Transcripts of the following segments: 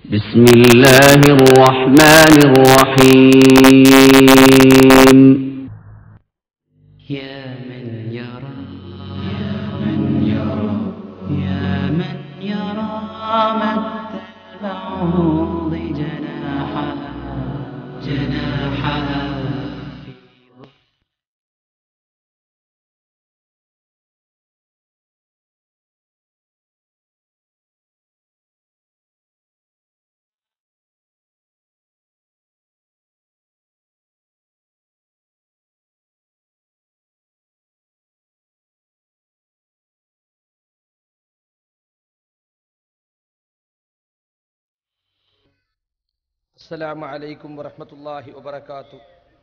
بسم الله الرحمن الرحيم يا من يرى يا من يرى يا من يرى مد البعوض جناحها جناحها في السلام عليكم ورحمة الله وبركاته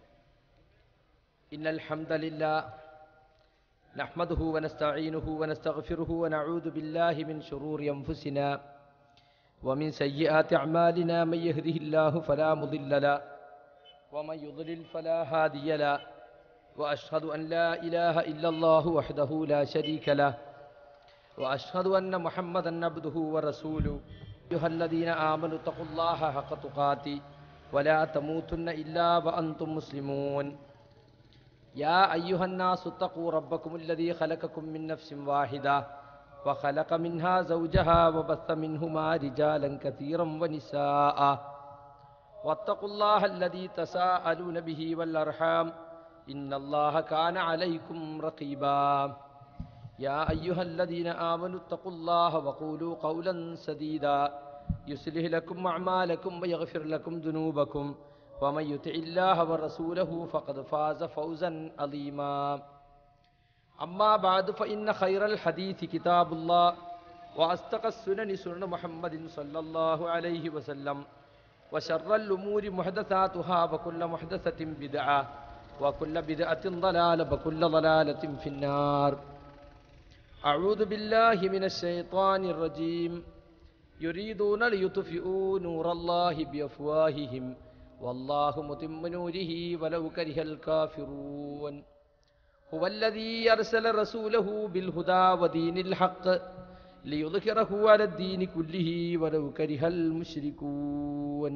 إن الحمد لله نحمده ونستعينه ونستغفره ونعوذ بالله من شرور أنفسنا ومن سيئات أعمالنا من يهده الله فلا مضل له ومن يضلل فلا هادي له وأشهد أن لا إله إلا الله وحده لا شريك له وأشهد أن محمدا عبده ورسوله أيها الذين آمنوا اتقوا الله حق تقاته ولا تموتن إلا وأنتم مسلمون يا أيها الناس اتقوا ربكم الذي خلقكم من نفس واحدة وخلق منها زوجها وبث منهما رجالا كثيرا ونساء واتقوا الله الذي تساءلون به والأرحام إن الله كان عليكم رقيبا يا أيها الذين آمنوا اتقوا الله وقولوا قولا سديدا يصلح لكم أعمالكم ويغفر لكم ذنوبكم ومن يطع الله ورسوله فقد فاز فوزا عظيما أما بعد فإن خير الحديث كتاب الله وأصدق السنن سنن محمد صلى الله عليه وسلم وشر الأمور محدثاتها وكل محدثة بدعة وكل بدعة ضلالة وكل ضلالة في النار أعوذ بالله من الشيطان الرجيم يريدون ليطفئوا نور الله بأفواههم والله متم نوره ولو كره الكافرون هو الذي أرسل رسوله بالهدى ودين الحق ليظهره على الدين كله ولو كره المشركون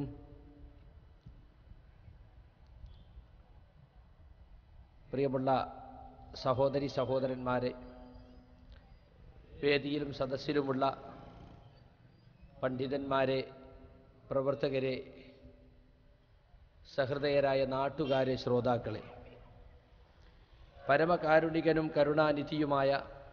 പ്രിയമുള്ള സഹോദരി സഹോദരന്മാരെ വേദിയിലും സദസ്സിലുമുള്ള പണ്ഡിതന്മാരെ പ്രവർത്തകരെ സഹൃദയരായ നാട്ടുകാരെ ശ്രോതാക്കളെ പരമകാരുണികനും കരുണാനിധിയുമായ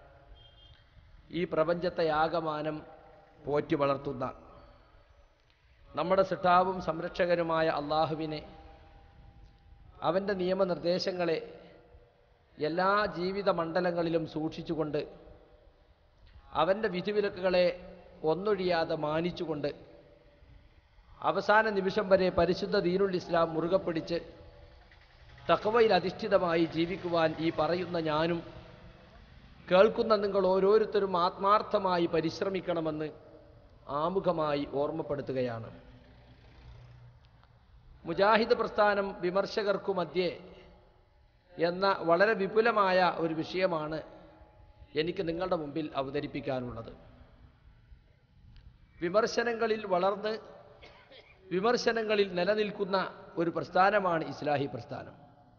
ഈ പ്രപഞ്ചത്തെ ആകമാനം പോറ്റി വളർത്തുന്ന നമ്മുടെ സിട്ടാവും സംരക്ഷകനുമായ അള്ളാഹുവിനെ അവൻ്റെ നിയമനിർദ്ദേശങ്ങളെ എല്ലാ ജീവിത മണ്ഡലങ്ങളിലും സൂക്ഷിച്ചുകൊണ്ട് അവൻ്റെ വിധിവിലക്കുകളെ ഒന്നൊഴിയാതെ മാനിച്ചുകൊണ്ട് അവസാന നിമിഷം വരെ പരിശുദ്ധ ദീനുൽ ഇസ്ലാം മുറുകെ പിടിച്ച് തക്കവയിൽ അധിഷ്ഠിതമായി ജീവിക്കുവാൻ ഈ പറയുന്ന ഞാനും കേൾക്കുന്ന നിങ്ങൾ ഓരോരുത്തരും ആത്മാർത്ഥമായി പരിശ്രമിക്കണമെന്ന് ആമുഖമായി ഓർമ്മപ്പെടുത്തുകയാണ് മുജാഹിദ് പ്രസ്ഥാനം വിമർശകർക്കു മധ്യേ എന്ന വളരെ വിപുലമായ ഒരു വിഷയമാണ് എനിക്ക് നിങ്ങളുടെ മുമ്പിൽ അവതരിപ്പിക്കാനുള്ളത് വിമർശനങ്ങളിൽ വളർന്ന് വിമർശനങ്ങളിൽ നിലനിൽക്കുന്ന ഒരു പ്രസ്ഥാനമാണ് ഇസ്ലാഹി പ്രസ്ഥാനം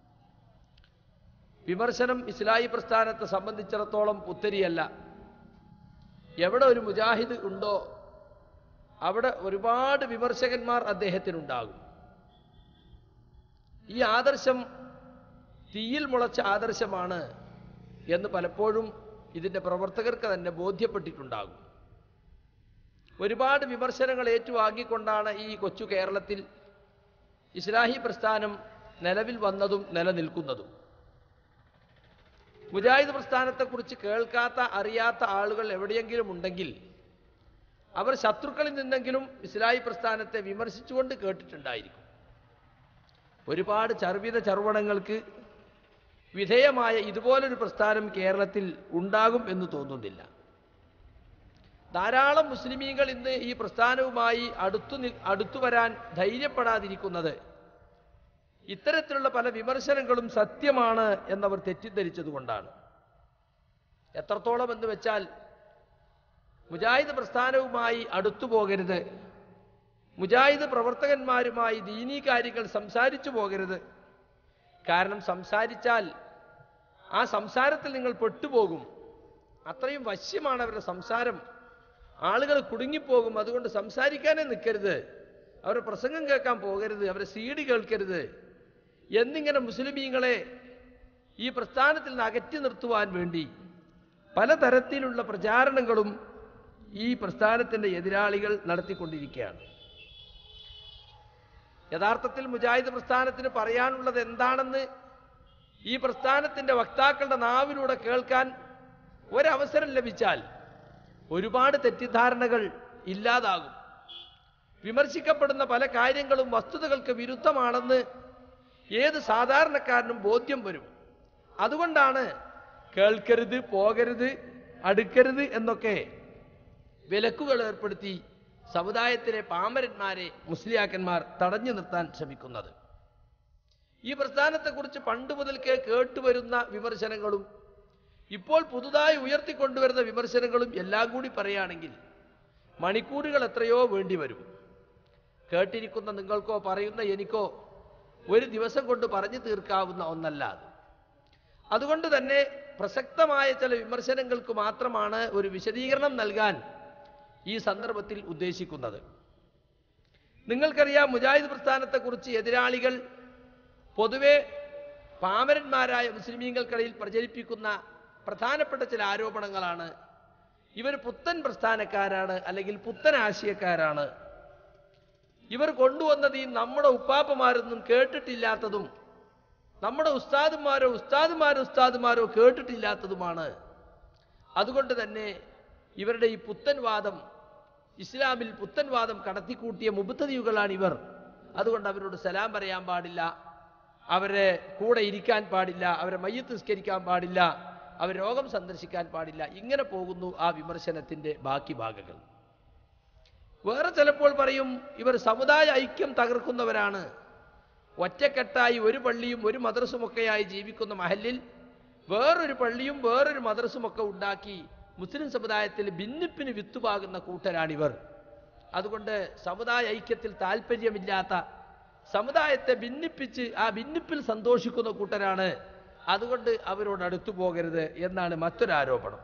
വിമർശനം ഇസ്ലാഹി പ്രസ്ഥാനത്തെ സംബന്ധിച്ചിടത്തോളം പുത്തരിയല്ല എവിടെ ഒരു മുജാഹിദ് ഉണ്ടോ അവിടെ ഒരുപാട് വിമർശകന്മാർ അദ്ദേഹത്തിനുണ്ടാകും ഈ ആദർശം തീയിൽ മുളച്ച ആദർശമാണ് എന്ന് പലപ്പോഴും ഇതിൻ്റെ പ്രവർത്തകർക്ക് തന്നെ ബോധ്യപ്പെട്ടിട്ടുണ്ടാകും ഒരുപാട് വിമർശനങ്ങൾ ഏറ്റുവാങ്ങിക്കൊണ്ടാണ് ഈ കൊച്ചു കേരളത്തിൽ ഇസ്ലാഹി പ്രസ്ഥാനം നിലവിൽ വന്നതും നിലനിൽക്കുന്നതും മുജാഹിദ് പ്രസ്ഥാനത്തെക്കുറിച്ച് കേൾക്കാത്ത അറിയാത്ത ആളുകൾ എവിടെയെങ്കിലും ഉണ്ടെങ്കിൽ അവർ ശത്രുക്കളിൽ നിന്നെങ്കിലും ഇസ്ലാഹി പ്രസ്ഥാനത്തെ വിമർശിച്ചുകൊണ്ട് കേട്ടിട്ടുണ്ടായിരിക്കും ഒരുപാട് ചർവിത ചർവണങ്ങൾക്ക് വിധേയമായ ഇതുപോലൊരു പ്രസ്ഥാനം കേരളത്തിൽ ഉണ്ടാകും എന്ന് തോന്നുന്നില്ല ധാരാളം മുസ്ലിമീങ്ങൾ ഇന്ന് ഈ പ്രസ്ഥാനവുമായി അടുത്തു നി- അടുത്തു വരാൻ ധൈര്യപ്പെടാതിരിക്കുന്നത് ഇത്തരത്തിലുള്ള പല വിമർശനങ്ങളും സത്യമാണ് എന്നവർ തെറ്റിദ്ധരിച്ചതുകൊണ്ടാണ് എത്രത്തോളം എന്ന് വെച്ചാൽ മുജാഹിദ് പ്രസ്ഥാനവുമായി അടുത്തു പോകരുത് മുജാഹിദ് പ്രവർത്തകന്മാരുമായി ദീനീ കാര്യങ്ങൾ സംസാരിച്ചു പോകരുത് കാരണം സംസാരിച്ചാൽ ആ സംസാരത്തിൽ നിങ്ങൾ പെട്ടുപോകും അത്രയും വശ്യമാണ് അവരുടെ സംസാരം ആളുകൾ കുടുങ്ങിപ്പോകും അതുകൊണ്ട് സംസാരിക്കാനേ നിൽക്കരുത് അവരുടെ പ്രസംഗം കേൾക്കാൻ പോകരുത് അവരെ സീഡി കേൾക്കരുത് എന്നിങ്ങനെ മുസ്ലിമീങ്ങളെ ഈ പ്രസ്ഥാനത്തിൽ നിന്ന് അകറ്റി നിർത്തുവാൻ വേണ്ടി പലതരത്തിലുള്ള പ്രചാരണങ്ങളും ഈ പ്രസ്ഥാനത്തിന്റെ എതിരാളികൾ നടത്തിക്കൊണ്ടിരിക്കുകയാണ് യഥാർത്ഥത്തിൽ മുജാഹിദ് പ്രസ്ഥാനത്തിന് പറയാനുള്ളത് എന്താണെന്ന് ഈ പ്രസ്ഥാനത്തിന്റെ വക്താക്കളുടെ നാവിലൂടെ കേൾക്കാൻ ഒരവസരം ലഭിച്ചാൽ ഒരുപാട് തെറ്റിദ്ധാരണകൾ ഇല്ലാതാകും വിമർശിക്കപ്പെടുന്ന പല കാര്യങ്ങളും വസ്തുതകൾക്ക് വിരുദ്ധമാണെന്ന് ഏത് സാധാരണക്കാരനും ബോധ്യം വരും അതുകൊണ്ടാണ് കേൾക്കരുത് പോകരുത് അടുക്കരുത് എന്നൊക്കെ വിലക്കുകൾ ഏർപ്പെടുത്തി സമുദായത്തിലെ പാമരന്മാരെ മുസ്ലിയാക്കന്മാർ തടഞ്ഞു നിർത്താൻ ശ്രമിക്കുന്നത് ഈ പ്രസ്ഥാനത്തെക്കുറിച്ച് പണ്ട് മുതൽക്കേ കേട്ടുവരുന്ന വിമർശനങ്ങളും ഇപ്പോൾ പുതുതായി ഉയർത്തിക്കൊണ്ടുവരുന്ന വിമർശനങ്ങളും എല്ലാം കൂടി പറയുകയാണെങ്കിൽ മണിക്കൂറുകൾ എത്രയോ വേണ്ടി വരും കേട്ടിരിക്കുന്ന നിങ്ങൾക്കോ പറയുന്ന എനിക്കോ ഒരു ദിവസം കൊണ്ട് പറഞ്ഞു തീർക്കാവുന്ന ഒന്നല്ല അത് അതുകൊണ്ട് തന്നെ പ്രസക്തമായ ചില വിമർശനങ്ങൾക്ക് മാത്രമാണ് ഒരു വിശദീകരണം നൽകാൻ ഈ സന്ദർഭത്തിൽ ഉദ്ദേശിക്കുന്നത് നിങ്ങൾക്കറിയാം മുജാഹിദ് പ്രസ്ഥാനത്തെക്കുറിച്ച് എതിരാളികൾ പൊതുവെ പാമരന്മാരായ മുസ്ലിമീങ്ങൾക്കിടയിൽ പ്രചരിപ്പിക്കുന്ന പ്രധാനപ്പെട്ട ചില ആരോപണങ്ങളാണ് ഇവർ പുത്തൻ പ്രസ്ഥാനക്കാരാണ് അല്ലെങ്കിൽ പുത്തൻ ആശയക്കാരാണ് ഇവർ കൊണ്ടുവന്നത് ഈ നമ്മുടെ ഉപ്പാപ്പമാരൊന്നും കേട്ടിട്ടില്ലാത്തതും നമ്മുടെ ഉസ്താദുമാരോ ഉസ്താദുമാരോ ഉസ്താദുമാരോ കേട്ടിട്ടില്ലാത്തതുമാണ് അതുകൊണ്ട് തന്നെ ഇവരുടെ ഈ പുത്തൻവാദം ഇസ്ലാമിൽ പുത്തൻവാദം കടത്തിക്കൂട്ടിയ മുബത്തതിയുകളാണ് ഇവർ അതുകൊണ്ട് അവരോട് സലാം പറയാൻ പാടില്ല അവരെ കൂടെ ഇരിക്കാൻ പാടില്ല അവരെ മയ്യത്ത് നിസ്കരിക്കാൻ പാടില്ല അവർ രോഗം സന്ദർശിക്കാൻ പാടില്ല ഇങ്ങനെ പോകുന്നു ആ വിമർശനത്തിന്റെ ബാക്കി ഭാഗങ്ങൾ വേറെ ചിലപ്പോൾ പറയും ഇവർ സമുദായ ഐക്യം തകർക്കുന്നവരാണ് ഒറ്റക്കെട്ടായി ഒരു പള്ളിയും ഒരു മദ്രസുമൊക്കെയായി ജീവിക്കുന്ന മഹലിൽ വേറൊരു പള്ളിയും വേറൊരു മദ്രസുമൊക്കെ ഉണ്ടാക്കി മുസ്ലിം സമുദായത്തിൽ ഭിന്നിപ്പിന് വിത്തുപാകുന്ന കൂട്ടരാണിവർ അതുകൊണ്ട് സമുദായ ഐക്യത്തിൽ താല്പര്യമില്ലാത്ത സമുദായത്തെ ഭിന്നിപ്പിച്ച് ആ ഭിന്നിപ്പിൽ സന്തോഷിക്കുന്ന കൂട്ടരാണ് അതുകൊണ്ട് അവരോട് അടുത്തു പോകരുത് എന്നാണ് മറ്റൊരു ആരോപണം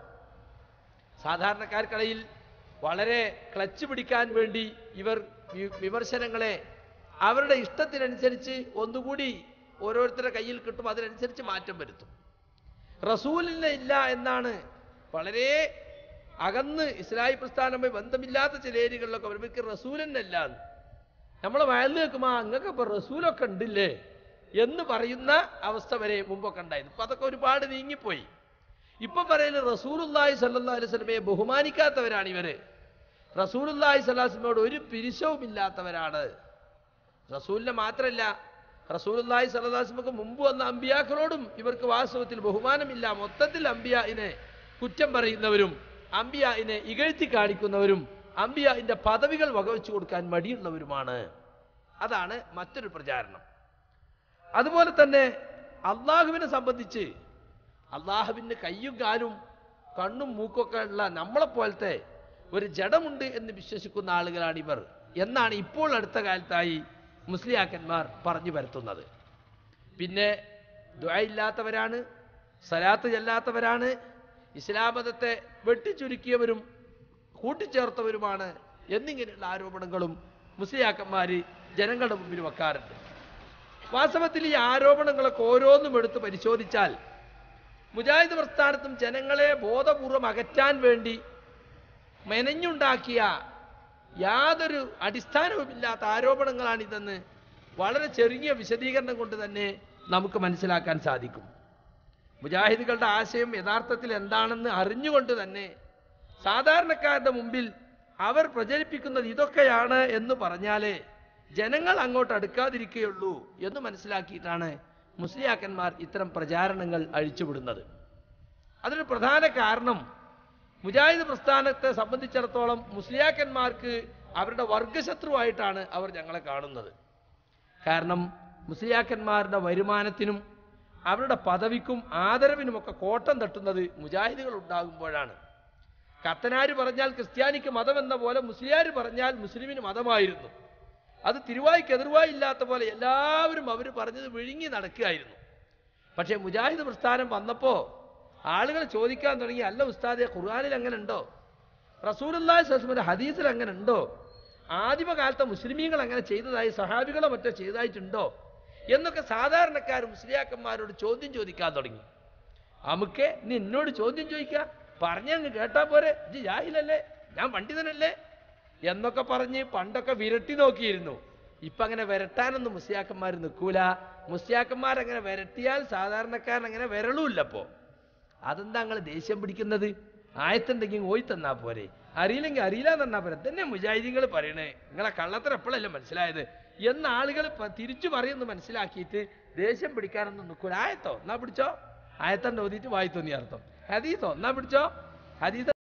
സാധാരണക്കാർക്കിടയിൽ വളരെ ക്ലച്ച് പിടിക്കാൻ വേണ്ടി ഇവർ വി- വിമർശനങ്ങളെ അവരുടെ ഇഷ്ടത്തിനനുസരിച്ച് ഒന്നുകൂടി ഓരോരുത്തരുടെ കയ്യിൽ കിട്ടും അതിനനുസരിച്ച് മാറ്റം വരുത്തും റസൂലിനെ ഇല്ല എന്നാണ് വളരെ അകന്ന് ഇസ്ലാഹി പ്രസ്ഥാനവുമായി ബന്ധമില്ലാത്ത ചില ഏരിയകളിലൊക്കെ അവർക്ക് റസൂലിനെ ഇല്ല എന്ന്. നമ്മളെ വയലിൽ നിൽക്കുമ്പോൾ അങ്ങക്ക് ഇപ്പൊ റസൂലൊക്കെ ഉണ്ടില്ലേ എന്ന് പറയുന്ന അവസ്ഥ വരെ മുമ്പൊക്കെ ഉണ്ടായിരുന്നു ഇപ്പൊ അതൊക്കെ ഒരുപാട് നീങ്ങിപ്പോയി ഇപ്പൊ പറയുന്നത് റസൂലുല്ലാഹി സല്ലാ അലൈഹി സ്വലമയെ ബഹുമാനിക്കാത്തവരാണ് ഇവര് റസൂലുല്ലാഹി സ്വലാസ്ലമയോട് ഒരു പിരിശവും ഇല്ലാത്തവരാണ് റസൂലിനെ മാത്രമല്ല റസൂലുല്ലാഹി സല്ലാസ്മക്ക് മുമ്പ് വന്ന അമ്പിയാക്കളോടും ഇവർക്ക് വാസ്തവത്തിൽ ബഹുമാനമില്ല മൊത്തത്തിൽ അമ്പിയായിനെ കുറ്റം പറയുന്നവരും അമ്പിയായിനെ ഇകഴ്ത്തി കാണിക്കുന്നവരും അമ്പിയായിന്റെ പദവികൾ വകവെച്ചു കൊടുക്കാൻ മടിയുള്ളവരുമാണ് അതാണ് മറ്റൊരു പ്രചാരണം അതുപോലെ തന്നെ അള്ളാഹുവിനെ സംബന്ധിച്ച് അള്ളാഹുവിന് കയ്യും കാലും കണ്ണും മൂക്കൊക്കെ ഉള്ള നമ്മളെപ്പോലത്തെ ഒരു ജഡമുണ്ട് എന്ന് വിശ്വസിക്കുന്ന ആളുകളാണ് ഇവർ എന്നാണ് ഇപ്പോൾ അടുത്ത കാലത്തായി മുസ്ലിയാക്കന്മാർ പറഞ്ഞു വരുത്തുന്നത് പിന്നെ ദ്വയില്ലാത്തവരാണ് സലാത്ത് ചെല്ലാത്തവരാണ് ഇസ്ലാം മതത്തെ വെട്ടിച്ചുരുക്കിയവരും കൂട്ടിച്ചേർത്തവരുമാണ് എന്നിങ്ങനെയുള്ള ആരോപണങ്ങളും മുസ്ലിയാക്കന്മാർ ജനങ്ങളുടെ മുമ്പിൽ വെക്കാറുണ്ട് വാസ്തവത്തിൽ ഈ ആരോപണങ്ങളൊക്കെ ഓരോന്നും എടുത്ത് പരിശോധിച്ചാൽ മുജാഹിദ് പ്രസ്ഥാനത്തും ജനങ്ങളെ ബോധപൂർവം അകറ്റാൻ വേണ്ടി മെനഞ്ഞുണ്ടാക്കിയ യാതൊരു അടിസ്ഥാനവുമില്ലാത്ത ആരോപണങ്ങളാണിതെന്ന് വളരെ ചെറിയ വിശദീകരണം കൊണ്ട് തന്നെ നമുക്ക് മനസ്സിലാക്കാൻ സാധിക്കും മുജാഹിദുകളുടെ ആശയം യഥാർത്ഥത്തിൽ എന്താണെന്ന് അറിഞ്ഞുകൊണ്ട് തന്നെ സാധാരണക്കാരുടെ മുമ്പിൽ അവർ പ്രചരിപ്പിക്കുന്നത് ഇതൊക്കെയാണ് എന്ന് പറഞ്ഞാലേ ജനങ്ങൾ അങ്ങോട്ട് അടുക്കാതിരിക്കുകയുള്ളൂ എന്ന് മനസ്സിലാക്കിയിട്ടാണ് മുസ്ലിയാക്കന്മാർ ഇത്തരം പ്രചാരണങ്ങൾ അഴിച്ചുവിടുന്നത് അതിന് പ്രധാന കാരണം മുജാഹിദ് പ്രസ്ഥാനത്തെ സംബന്ധിച്ചിടത്തോളം മുസ്ലിയാക്കന്മാർക്ക് അവരുടെ വർഗശത്രുവായിട്ടാണ് അവർ ഞങ്ങളെ കാണുന്നത് കാരണം മുസ്ലിയാക്കന്മാരുടെ വരുമാനത്തിനും അവരുടെ പദവിക്കും ആദരവിനുമൊക്കെ കോട്ടം തട്ടുന്നത് മുജാഹിദുകൾ ഉണ്ടാകുമ്പോഴാണ് കത്തനാര് പറഞ്ഞാൽ ക്രിസ്ത്യാനിക്ക് മതം എന്ന പോലെ മുസ്ലിയാർ പറഞ്ഞാൽ മുസ്ലിമിന് മതമായിരുന്നു അത് തിരുവായ്ക്ക് എതിർവായി ഇല്ലാത്ത പോലെ എല്ലാവരും അവർ പറഞ്ഞത് വിഴുങ്ങി നടക്കുകയായിരുന്നു പക്ഷേ മുജാഹിദ് പ്രസ്ഥാനം വന്നപ്പോൾ ആളുകൾ ചോദിക്കാൻ തുടങ്ങി അല്ല ഉസ്താദെ ഖുർആാനിൽ അങ്ങനെ ഉണ്ടോ റസൂലുള്ളാഹി സ്വലമിന്റെ ഹദീസിൽ അങ്ങനെ ഉണ്ടോ ആദിമകാലത്തെ മുസ്ലിമീങ്ങൾ അങ്ങനെ ചെയ്തതായി സഹാബികളോ മറ്റോ ചെയ്തതായിട്ടുണ്ടോ എന്നൊക്കെ സാധാരണക്കാർ മുസ്ലിയാക്കന്മാരോട് ചോദ്യം ചോദിക്കാൻ തുടങ്ങി നമുക്ക് നീ എന്നോട് ചോദ്യം ചോദിക്കുക പറഞ്ഞങ്ങ് കേട്ടാ പോരെ ഇത് ജാഹിലല്ലേ ഞാൻ പണ്ഡിതനല്ലേ എന്നൊക്കെ പറഞ്ഞ് പണ്ടൊക്കെ വിരട്ടി നോക്കിയിരുന്നു ഇപ്പൊ അങ്ങനെ വിരട്ടാനൊന്നും മുസ്ലിയാക്കന്മാർ നിൽക്കൂല മുസ്ലിയാക്കന്മാരങ്ങനെ വിരട്ടിയാൽ സാധാരണക്കാരൻ അങ്ങനെ വിരളുമില്ലപ്പോ അതെന്താ നിങ്ങൾ ദേഷ്യം പിടിക്കുന്നത് ആയത്തുണ്ടെങ്കിൽ ഓയി തന്നാ പോരെ അറിയില്ലെങ്കിൽ അറിയില്ല തന്നാ പോരെ തന്നെ മുജാഹിദികൾ പറയണേ നിങ്ങളെ കള്ളത്തരം എപ്പോഴല്ലേ മനസ്സിലായത് എന്ന ആളുകൾ പ- തിരിച്ചു പറയുന്നു മനസ്സിലാക്കിയിട്ട് ദേഷ്യം പിടിക്കാനൊന്നും നിൽക്കൂല ആയത്തോ എന്നാ പിടിച്ചോ ആയത്തന്നെ ഓതിയിട്ട് വായി തോന്നിയ അർത്ഥം ഹദീസോ എന്നാ പിടിച്ചോ ഹദീസ്